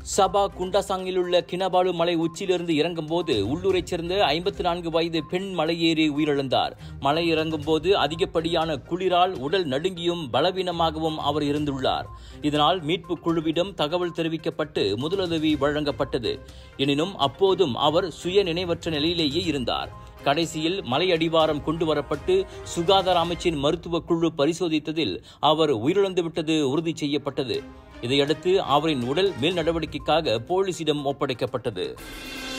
சபா குண்டாசாங்கில் உள்ள கினபாலு மலை உச்சியிலிருந்து இறங்கும்போது உள்ளூரைச் சேர்ந்த ஐம்பத்தி நான்கு வயது பெண் மலையேறி உயிரிழந்தார் மலை இறங்கும் போது அதிகப்படியான குளிரால் உடல் நடுங்கியும் பலவீனமாகவும் அவர் இருந்துள்ளார் இதனால் மீட்பு குழுவிடம் தகவல் தெரிவிக்கப்பட்டு முதலுதவி வழங்கப்பட்டது எனினும் அப்போதும் அவர் சுய நினைவற்ற நிலையிலேயே இருந்தார் கடைசியில் மலை அடிவாரம் கொண்டு வரப்பட்டு சுகாதார அமைச்சின் மருத்துவ குழு பரிசோதித்ததில் அவர் உயிரிழந்துவிட்டது உறுதி செய்யப்பட்டது இதையடுத்து அவரின் உடல் மேல் நடவடிக்கைக்காக போலீசிடம் ஒப்படைக்கப்பட்டது